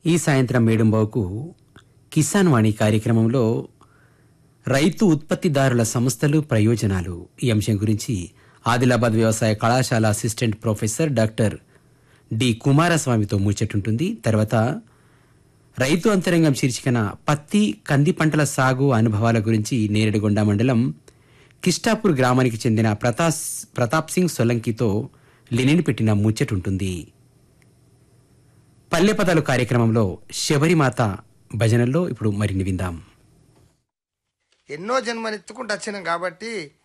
ఈ సాయంత్రం మేడుంబావుకు కిసాన్ వాణి కార్యక్రమంలో రైతు ఉత్పత్తిదారుల సంస్థలు ప్రయోజనాలు ఈ అంశం గురించి ఆదిలాబాద్ వ్యవసాయ కళాశాల అసిస్టెంట్ ప్రొఫెసర్ డాక్టర్ డి కుమారస్వామితో ముచ్చటుంటుంది తర్వాత రైతు అంతరంగం శీర్షికన పత్తి కంది పంటల సాగు అనుభవాల గురించి నేరేడుగొండ మండలం కిష్టాపూర్ గ్రామానికి చెందిన ప్రతాస్ ప్రతాప్ సింగ్ సొలంకితో లెనిన్ పెట్టిన ముచ్చటుంటుంది పల్లెపదాలు కార్యక్రమంలో శబరిమాత భజనల్లో ఇప్పుడు మరిన్ని విందాం ఎన్నో జన్మనెత్తుకుంటూ వచ్చినాం కాబట్టి